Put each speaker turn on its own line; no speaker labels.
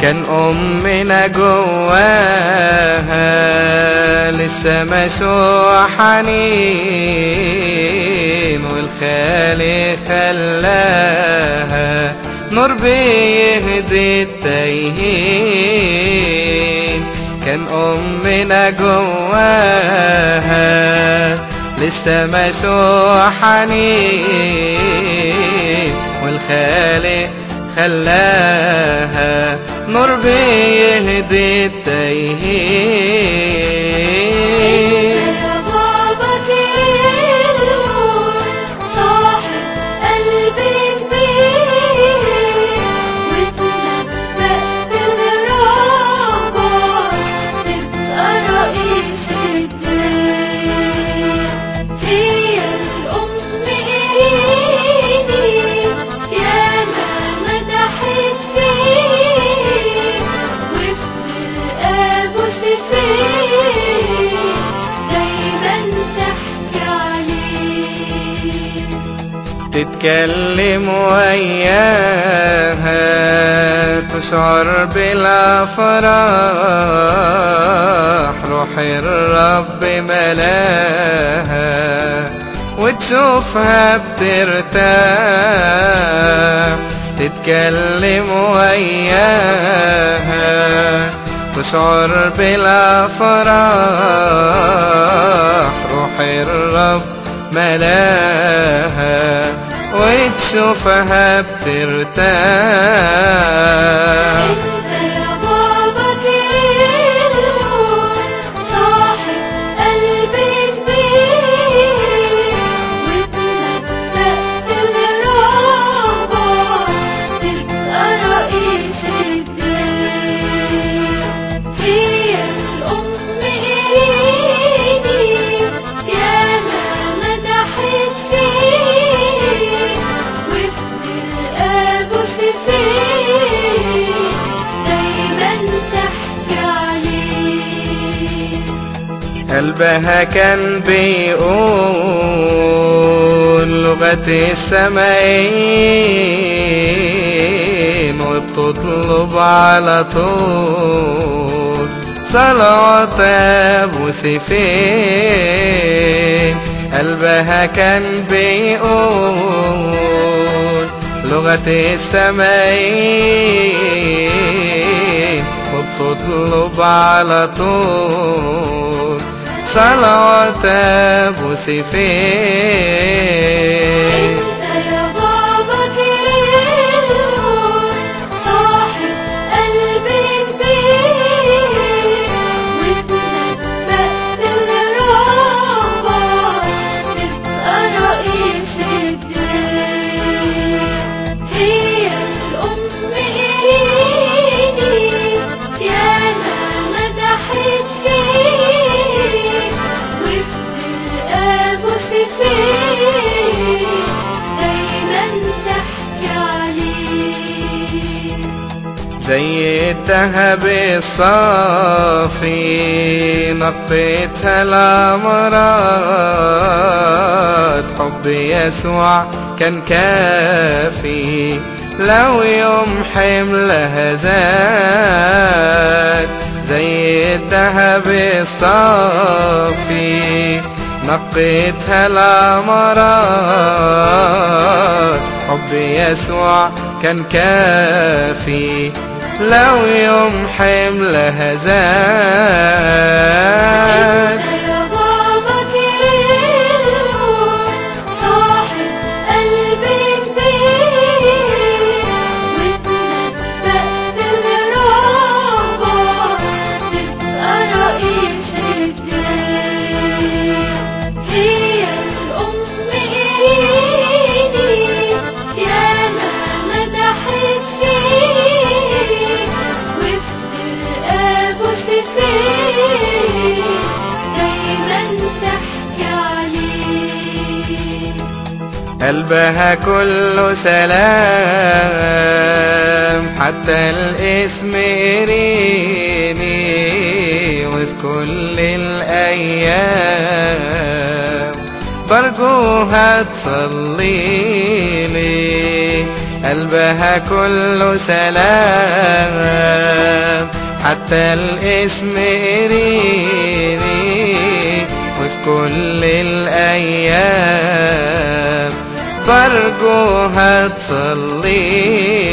كان أمنا جواها لسه مشوع حنين والخالق خلاها نور بيهدي التايهين كان أمنا جواها لسه مشوع حنين والخالق خلاها نور بيهدي التايهين
يا بابا كيلون صاحب قلبي كبير واتنبأت لربك تبقى رئيس الدين هي الأم إيدي يا ما مدحت فيك وفي أبو سفين دايما تحكي عليه
تتكلم وياها تشعر بالافراح روح الرب ملاها وتشوفها بترتاح تتكلم وياها تشعر بالافراح روح الرب ملاها وتشوفها بترتاح
انت يا بابا كيلون صاحب قلبي كبير واتنبأت لربك تبقى رئيس الدين هي الأم إيدي يا ما مدحت فيك وفي أبو سفين دايما تحكي عليه
قلبها كان بيقول لغة السماءين وبتطلب على طول صلوات أبو سيفين قلبها كان بيقول لغة السماءين وبتطلب على طول صلوات أبو سيفين
انت يا بابا كيلون صاحب قلبي كبير واتنبأت لربك تبقى رئيس الدين هي الأم إيدي يا ما مدحت فيك وفي أبو سفين دايما تحكي عليه
زي الذهب الصافي نقيتها الأمراض حب يسوع كان كافي لو يوم حملها زاد زي الذهب الصافي نقيتها الأمراض حب يسوع كان كافي لو يوم حملها زاد
انت يا بابا كيلون صاحب قلبي كبير واتنبأت لربك تبقى رئيس الدين هي الأم إيدي يا ما مدحت فيك وفي أبو سفين دايما تحكي عليه
قلبها كله سلام حتى الاسم قريني وفي كل الأيام برجوها تصلي لي قلبها كله سلام حتى الاسم قريني وفي كل الأيام برجوها تصلي